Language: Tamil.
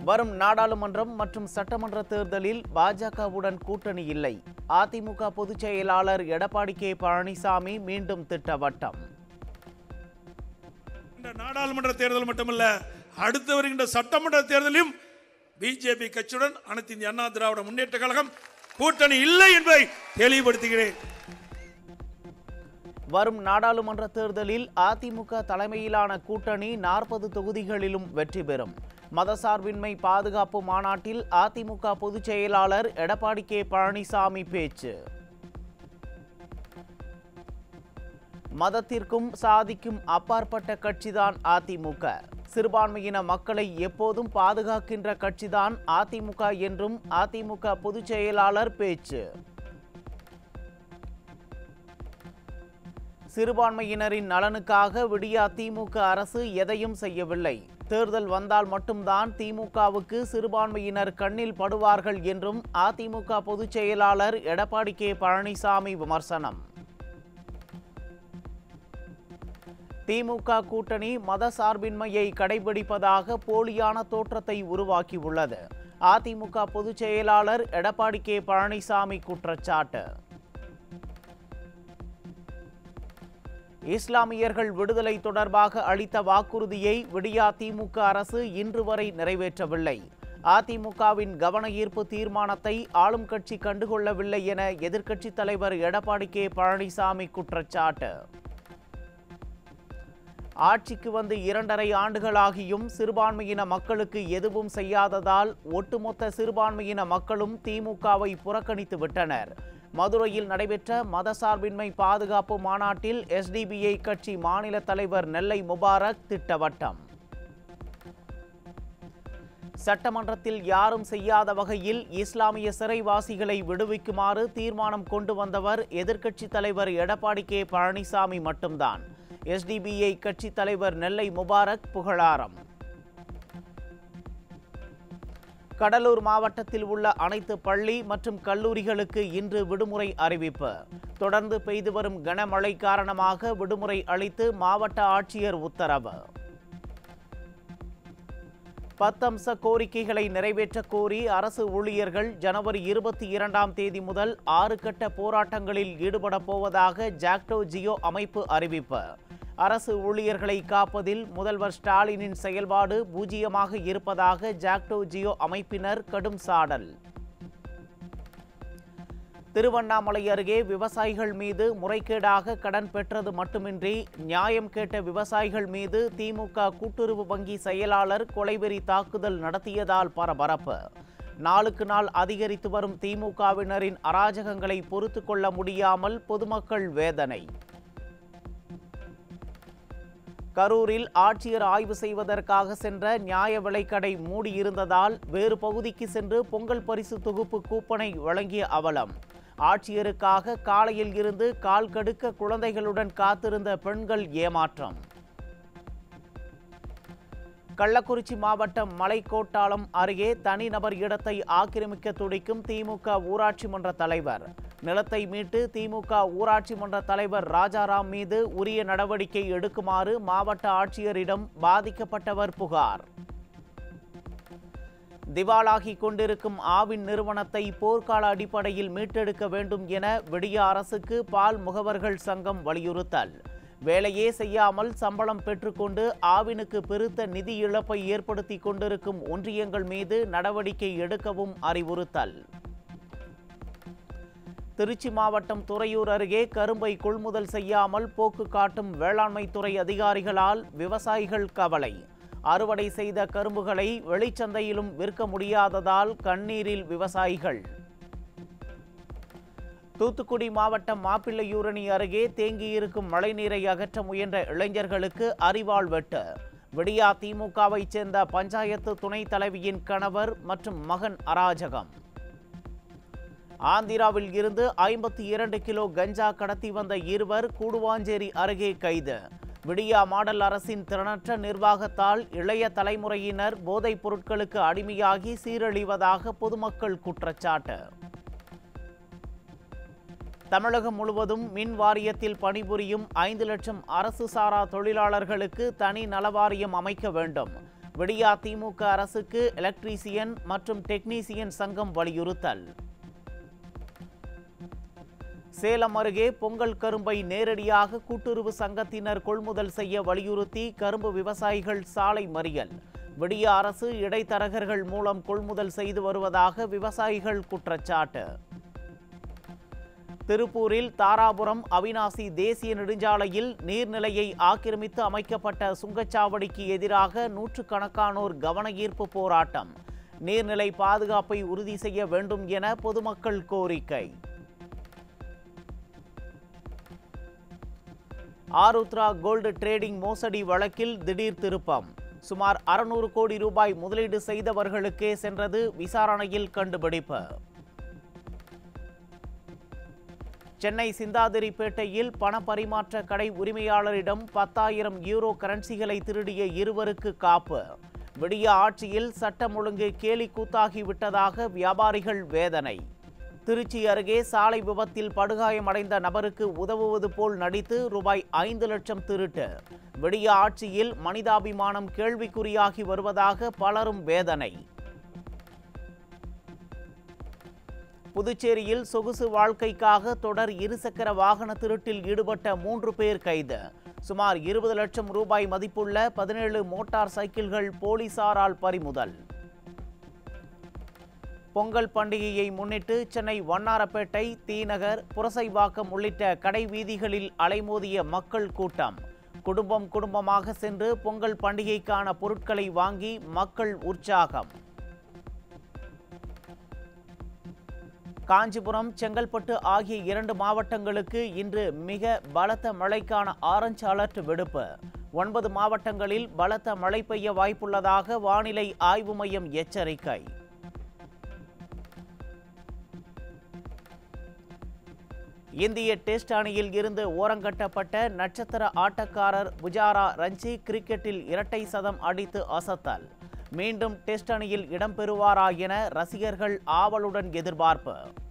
வரும் நாடாளுமன்றம் மற்றும் சட்டமன்ற தேர்தலில் பாஜகவுடன் கூட்டணி இல்லை அதிமுக பொதுச் செயலாளர் எடப்பாடி கே பழனிசாமி மீண்டும் திட்டவட்டம் இந்த நாடாளுமன்ற தேர்தல் மட்டுமல்ல அடுத்து வருகின்ற சட்டமன்ற தேர்தலிலும் பிஜேபி கட்சியுடன் அனைத்து இந்திய அண்ணா திராவிட முன்னேற்ற கழகம் கூட்டணி இல்லை என்பதை தெளிவுபடுத்துகிறேன் வரும் நாடாளுமன்ற தேர்தலில் அதிமுக தலைமையிலான கூட்டணி நாற்பது தொகுதிகளிலும் வெற்றி பெறும் மதசார்பின்மை பாதுகாப்பு மாநாட்டில் அதிமுக பொதுச் செயலாளர் எடப்பாடி கே பழனிசாமி பேச்சு மதத்திற்கும் சாதிக்கும் அப்பாற்பட்ட கட்சிதான் அதிமுக சிறுபான்மையின மக்களை எப்போதும் பாதுகாக்கின்ற கட்சிதான் அதிமுக என்றும் அதிமுக பொதுச் செயலாளர் பேச்சு சிறுபான்மையினரின் நலனுக்காக விடியா திமுக அரசு எதையும் செய்யவில்லை தேர்தல் வந்தால் மட்டும்தான் திமுகவுக்கு சிறுபான்மையினர் கண்ணில் படுவார்கள் என்றும் அதிமுக பொதுச் செயலாளர் எடப்பாடி கே பழனிசாமி விமர்சனம் திமுக கூட்டணி மத சார்பின்மையை கடைபிடிப்பதாக போலியான தோற்றத்தை உருவாக்கியுள்ளது அதிமுக பொதுச் செயலாளர் எடப்பாடி கே பழனிசாமி குற்றச்சாட்டு இஸ்லாமியர்கள் விடுதலை தொடர்பாக அளித்த வாக்குறுதியை விடியா திமுக அரசு இன்று வரை நிறைவேற்றவில்லை அதிமுகவின் கவன ஈர்ப்பு தீர்மானத்தை ஆளும் கட்சி கண்டுகொள்ளவில்லை என எதிர்க்கட்சித் தலைவர் எடப்பாடி கே பழனிசாமி குற்றச்சாட்டு ஆட்சிக்கு வந்து இரண்டரை ஆண்டுகளாகியும் சிறுபான்மையின மக்களுக்கு எதுவும் செய்யாததால் ஒட்டுமொத்த சிறுபான்மையின மக்களும் திமுகவை புறக்கணித்து விட்டனர் மதுரையில் நடைபெற்ற மதசார்பின்மை பாதுகாப்பு மாநாட்டில் எஸ்டிபிஐ கட்சி மாநில தலைவர் நெல்லை முபாரக் திட்டவட்டம் சட்டமன்றத்தில் யாரும் செய்யாத வகையில் இஸ்லாமிய சிறைவாசிகளை விடுவிக்குமாறு தீர்மானம் கொண்டு வந்தவர் எதிர்க்கட்சித் தலைவர் எடப்பாடி கே பழனிசாமி மட்டும்தான் எஸ்டிபிஐ கட்சி தலைவர் நெல்லை முபாரக் புகழாரம் கடலூர் மாவட்டத்தில் உள்ள அனைத்து பள்ளி மற்றும் கல்லூரிகளுக்கு இன்று விடுமுறை அறிவிப்பு தொடர்ந்து பெய்து வரும் கனமழை காரணமாக விடுமுறை அளித்து மாவட்ட ஆட்சியர் உத்தரவு பத்தம்ச கோரிக்கைகளை நிறைவேற்ற கோரி அரசு ஊழியர்கள் ஜனவரி இருபத்தி இரண்டாம் தேதி முதல் ஆறு கட்ட போராட்டங்களில் ஈடுபட போவதாக ஜாக்டோ ஜியோ அமைப்பு அறிவிப்பு அரசு ஊழியர்களை காப்பதில் முதல்வர் ஸ்டாலினின் செயல்பாடு பூஜ்ஜியமாக இருப்பதாக ஜாக்டோ ஜியோ அமைப்பினர் கடும் சாடல் திருவண்ணாமலை அருகே விவசாயிகள் மீது முறைகேடாக கடன் பெற்றது மட்டுமின்றி நியாயம் கேட்ட விவசாயிகள் மீது திமுக கூட்டுறவு வங்கி செயலாளர் கொலைவெறி தாக்குதல் நடத்தியதால் பரபரப்பு நாளுக்கு நாள் அதிகரித்து வரும் திமுகவினரின் அராஜகங்களை பொறுத்து கொள்ள முடியாமல் பொதுமக்கள் வேதனை கரூரில் ஆட்சியர் ஆய்வு செய்வதற்காக சென்ற நியாய விலைக்கடை மூடியிருந்ததால் வேறு பகுதிக்கு சென்று பொங்கல் பரிசு தொகுப்பு கூப்பனை வழங்கிய அவலம் ஆட்சியருக்காக காலையில் இருந்து கால் கடுக்க குழந்தைகளுடன் காத்திருந்த பெண்கள் ஏமாற்றம் கள்ளக்குறிச்சி மாவட்டம் மலைக்கோட்டாளம் அருகே தனிநபர் இடத்தை ஆக்கிரமிக்க துடிக்கும் திமுக ஊராட்சி மன்ற தலைவர் நிலத்தை மீட்டு திமுக ஊராட்சி மன்ற தலைவர் ராஜாராம் மீது உரிய நடவடிக்கை எடுக்குமாறு மாவட்ட ஆட்சியரிடம் பாதிக்கப்பட்டவர் புகார் திவாலாகி கொண்டிருக்கும் ஆவின் நிறுவனத்தை போர்க்கால அடிப்படையில் மீட்டெடுக்க வேண்டும் என விடிய அரசுக்கு பால் முகவர்கள் சங்கம் வலியுறுத்தல் வேலையே செய்யாமல் சம்பளம் பெற்றுக்கொண்டு ஆவினுக்கு பெருத்த நிதி இழப்பை ஏற்படுத்தி கொண்டிருக்கும் ஒன்றியங்கள் மீது நடவடிக்கை எடுக்கவும் அறிவுறுத்தல் திருச்சி மாவட்டம் துறையூர் அருகே கரும்பை கொள்முதல் செய்யாமல் போக்கு காட்டும் வேளாண்மை துறை அதிகாரிகளால் விவசாயிகள் கவலை அறுவடை செய்த கரும்புகளை வெளிச்சந்தையிலும் விற்க முடியாததால் கண்ணீரில் விவசாயிகள் தூத்துக்குடி மாவட்டம் மாப்பிள்ளையூரணி அருகே தேங்கியிருக்கும் மழைநீரை அகற்ற முயன்ற இளைஞர்களுக்கு அறிவாள் வெட்டு விடியா திமுகவைச் சேர்ந்த பஞ்சாயத்து துணைத் தலைவியின் கணவர் மற்றும் மகன் அராஜகம் ஆந்திராவில் இருந்து ஐம்பத்தி இரண்டு கிலோ கஞ்சா கடத்தி வந்த இருவர் கூடுவாஞ்சேரி அருகே கைது விடியா மாடல் அரசின் திறனற்ற நிர்வாகத்தால் இளைய தலைமுறையினர் போதைப் பொருட்களுக்கு அடிமையாகி சீரழிவதாக பொதுமக்கள் குற்றச்சாட்டு தமிழகம் முழுவதும் மின் வாரியத்தில் பணிபுரியும் ஐந்து லட்சம் அரசு சாரா தொழிலாளர்களுக்கு தனி நலவாரியம் அமைக்க வேண்டும் விடியா திமுக அரசுக்கு எலக்ட்ரீசியன் மற்றும் டெக்னீசியன் சங்கம் வலியுறுத்தல் சேலம் அருகே பொங்கல் கரும்பை நேரடியாக கூட்டுறவு சங்கத்தினர் கொள்முதல் செய்ய வலியுறுத்தி கரும்பு விவசாயிகள் சாலை மறியல் விடிய அரசு இடைத்தரகர்கள் மூலம் கொள்முதல் செய்து வருவதாக விவசாயிகள் குற்றச்சாட்டு திருப்பூரில் தாராபுரம் அவினாசி தேசிய நெடுஞ்சாலையில் நீர்நிலையை ஆக்கிரமித்து அமைக்கப்பட்ட சுங்கச்சாவடிக்கு எதிராக நூற்றுக்கணக்கானோர் கவன ஈர்ப்பு போராட்டம் நீர்நிலை பாதுகாப்பை உறுதி செய்ய வேண்டும் என பொதுமக்கள் கோரிக்கை ஆருத்ரா கோல்டு ட்ரேடிங் மோசடி வழக்கில் திடீர் திருப்பம் சுமார் அறுநூறு கோடி ரூபாய் முதலீடு செய்தவர்களுக்கே சென்றது விசாரணையில் கண்டுபிடிப்பு சென்னை சிந்தாதிரிப்பேட்டையில் பண பரிமாற்ற கடை உரிமையாளரிடம் பத்தாயிரம் யூரோ கரன்சிகளை திருடிய இருவருக்கு காப்பு விடிய ஆட்சியில் சட்டம் ஒழுங்கு கேலி கூத்தாகி விட்டதாக வியாபாரிகள் வேதனை திருச்சி அருகே சாலை விபத்தில் படுகாயமடைந்த நபருக்கு உதவுவது போல் நடித்து ரூபாய் ஐந்து லட்சம் திருட்டு விடிய ஆட்சியில் மனிதாபிமானம் கேள்விக்குறியாகி வருவதாக பலரும் வேதனை புதுச்சேரியில் சொகுசு வாழ்க்கைக்காக தொடர் இருசக்கர வாகன திருட்டில் ஈடுபட்ட மூன்று பேர் கைது சுமார் இருபது லட்சம் ரூபாய் மதிப்புள்ள பதினேழு மோட்டார் சைக்கிள்கள் போலீசாரால் பறிமுதல் பொங்கல் பண்டிகையை முன்னிட்டு சென்னை வண்ணாரப்பேட்டை தீநகர் புரசைவாக்கம் உள்ளிட்ட கடை வீதிகளில் அலைமோதிய மக்கள் கூட்டம் குடும்பம் குடும்பமாக சென்று பொங்கல் பண்டிகைக்கான பொருட்களை வாங்கி மக்கள் உற்சாகம் காஞ்சிபுரம் செங்கல்பட்டு ஆகிய இரண்டு மாவட்டங்களுக்கு இன்று மிக பலத்த மழைக்கான ஆரஞ்சு அலர்ட் விடுப்பு ஒன்பது மாவட்டங்களில் பலத்த மழை பெய்ய வாய்ப்புள்ளதாக வானிலை ஆய்வு மையம் எச்சரிக்கை இந்திய டெஸ்ட் அணியில் இருந்து ஓரங்கட்டப்பட்ட நட்சத்திர ஆட்டக்காரர் புஜாரா ரஞ்சி கிரிக்கெட்டில் இரட்டை சதம் அடித்து அசத்தல் மீண்டும் டெஸ்ட் அணியில் இடம்பெறுவாரா என ரசிகர்கள் ஆவலுடன் எதிர்பார்ப்பு